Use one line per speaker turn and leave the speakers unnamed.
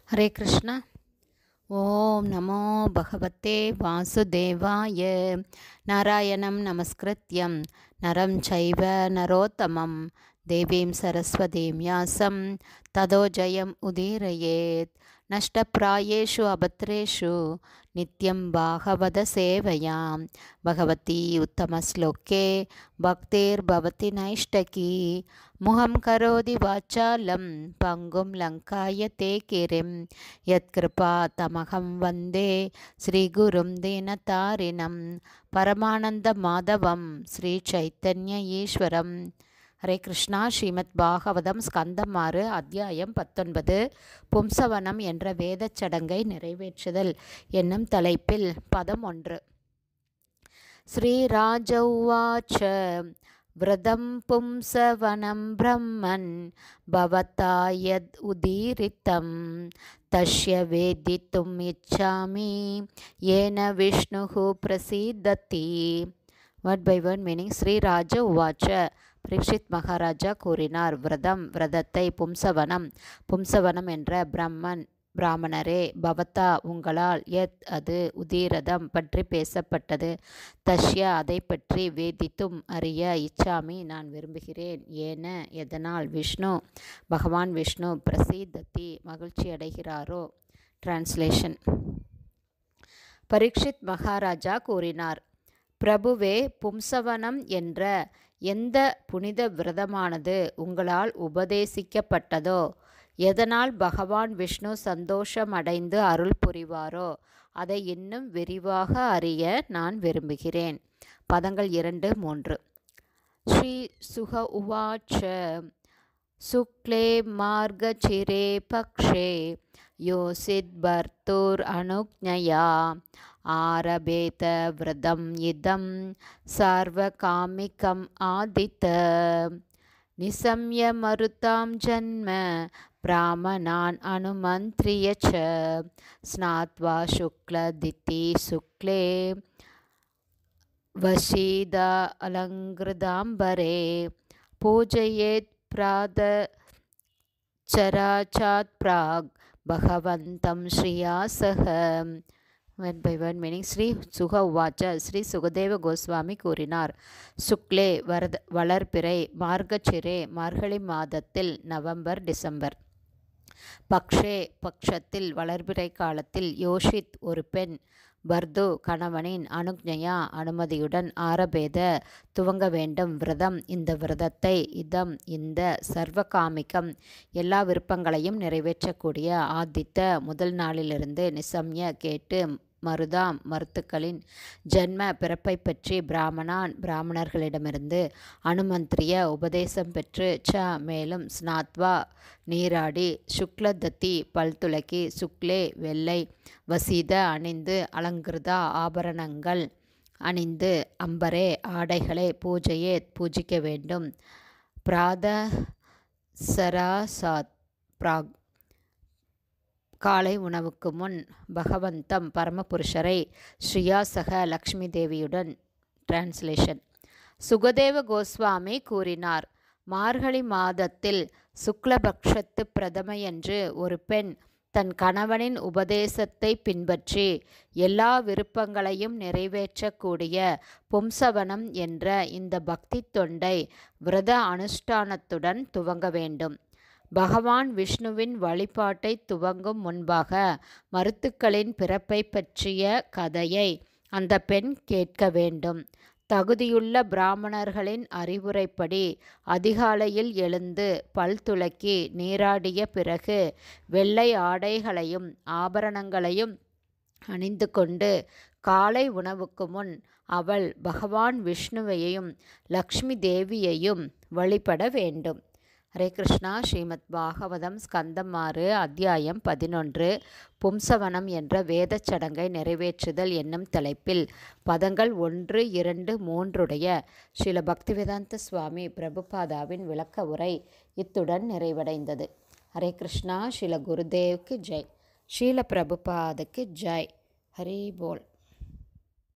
ஹரே கிருஷ்ணா ஓம் நமோ பகவத்தே வாசுதேவாய நாராயணம் நமஸ்கிருத்யம் நரம் சைவ நரோத்தமம் தேவீம் சரஸ்வதீம் யாசம் ததோ ஜயம் உதீரயேத் நஷ்டப்பிராயேஷு அபத்ரேஷு நித்யம் பாகவத சேவையாம் பகவதி உத்தமஸ்லோகே பக்தேர்பவதி நைஷ்டகி முகம் கரோதி வாச்சாலம் பங்கும் லங்காய தே கிரிம் யத்கிருபா தமகம் வந்தே ஸ்ரீகுரும் தீனதாரிணம் பரமானந்த மாதவம் ஸ்ரீ சைத்தன்ய ஈஸ்வரம் ஹரே கிருஷ்ணா ஸ்ரீமத் பாகவதம் ஸ்கந்தம் ஆறு அத்தியாயம் பத்தொன்பது பும்சவனம் என்ற வேதச் சடங்கை நிறைவேற்றுதல் என்னும் தலைப்பில் பதம் ஒன்று ஸ்ரீராஜ உவாச்ச விரதம் பும்சவனம் பிரம்மன் பவதா யத் உதீரித்தம் தஷ்ய வேதித்தும் இச்சாமி ஏன விஷ்ணுः பிரசீதத்தி வேர்ட் பை வேர்ட் மீனிங் ஸ்ரீராஜ உவாச்ச பரீட்சித் மகாராஜா கூறினார் விரதம் விரதத்தை பும்சவனம் பும்சவனம் என்ற பிரம்மன் பிராமணரே பவதா உங்களால் எத் அது உதீரதம் பற்றி பேசப்பட்டது தஷ்ய அதை பற்றி வேதித்தும் அறிய இச்சாமி நான் விரும்புகிறேன் ஏன எதனால் விஷ்ணு பகவான் விஷ்ணு பிரசீதத்தி மகிழ்ச்சி அடைகிறாரோ டிரான்ஸ்லேஷன் பரீட்சித் மகாராஜா கூறினார் பிரபுவே பும்சவனம் என்ற எந்த புனித விரதமானது உங்களால் உபதேசிக்கப்பட்டதோ எதனால் பகவான் விஷ்ணு சந்தோஷமடைந்து அருள் புரிவாரோ அதை இன்னும் விரிவாக அறிய நான் விரும்புகிறேன் பதங்கள் இரண்டு மூன்று ஸ்ரீ சுக உவாச்ச சுக்லே மார்கச்சிரே பக்ஷே யோசித் பர்த்தூர் அனுக்ஞயா ஆரபேத விரதம் இதம் சார்வகாமிகம் ஆதித்த நிசம்ய மருதாம் ஜன்ம பிராமணான் அனுமந்திரிய ச ஸ்நாத்வா சுக்லதித்தி சுக்லே வசீதா அலங்கிருதாம்பரே பூஜயேத் பிராத चराचात् प्राग् भगवन्तं श्रिया सह word by word meaning Sri Shuka உவாச்ச ஸ்ரீ சுகதேவ கோஸ்வாமி கூறினார் சுக்லே வரத வளர்பிறை மார்கச்சிரே மார்கழி மாதத்தில் நவம்பர் டிசம்பர் பக்ஷே பக்ஷத்தில் வளர்பிறை காலத்தில் யோஷித் ஒரு பெண் பர்து கணவனின் அனுக்ஞயா அனுமதியுடன் ஆரபேத துவங்க வேண்டும் விரதம் இந்த விரதத்தை இதம் இந்த சர்வகாமிகம் எல்லா விருப்பங்களையும் நிறைவேற்றக்கூடிய ஆதித்த முதல் நாளிலிருந்து நிசம்ய கேட்டு மருதாம் மருத்துக்களின் ஜென்ம பிறப்பை பற்றி பிராமணான் பிராமணர்களிடமிருந்து அனுமந்திரிய உபதேசம் பெற்று ச மேலும் ஸ்நாத்வா நீராடி சுக்லதத்தி பல்துலக்கி சுக்லே வெள்ளை வசீத அணிந்து அலங்கிருதா ஆபரணங்கள் அணிந்து அம்பரே ஆடைகளை பூஜையே பூஜிக்க வேண்டும் பிராத சராசாத் பிராக் காலை உணவுக்கு முன் பகவந்தம் பரமபுருஷரை ஸ்ரீயாசக லக்ஷ்மி தேவியுடன் டிரான்ஸ்லேஷன் சுகதேவ கோஸ்வாமி கூறினார் மார்கழி மாதத்தில் சுக்லபக்ஷத்து பிரதமையன்று ஒரு பெண் தன் கணவனின் உபதேசத்தை பின்பற்றி எல்லா விருப்பங்களையும் நிறைவேற்றக்கூடிய பும்சவனம் என்ற இந்த பக்தி தொண்டை விரத அனுஷ்டானத்துடன் துவங்க வேண்டும் பகவான் விஷ்ணுவின் வழிபாட்டை துவங்கும் முன்பாக மருத்துக்களின் பிறப்பை பற்றிய கதையை அந்த பெண் கேட்க வேண்டும் தகுதியுள்ள பிராமணர்களின் அறிவுரைப்படி அதிகாலையில் எழுந்து பல் துளக்கி நீராடிய பிறகு வெள்ளை ஆடைகளையும் ஆபரணங்களையும் அணிந்து கொண்டு காலை உணவுக்கு முன் அவள் பகவான் விஷ்ணுவையும் லக்ஷ்மி தேவியையும் வழிபட வேண்டும் ஹரே கிருஷ்ணா ஸ்ரீமத் பாகவதம் ஸ்கந்தம் ஆறு அத்தியாயம் பதினொன்று பும்சவனம் என்ற வேதச் சடங்கை நிறைவேற்றுதல் என்னும் தலைப்பில் பதங்கள் ஒன்று இரண்டு மூன்றுடைய ஸ்ரீல பக்திவேதாந்த சுவாமி பிரபுபாதாவின் விளக்க உரை இத்துடன் நிறைவடைந்தது ஹரே கிருஷ்ணா ஸ்ரீல குருதேவ்க்கு ஜெய் ஸ்ரீல பிரபுபாதுக்கு ஜெய் ஹரி போல்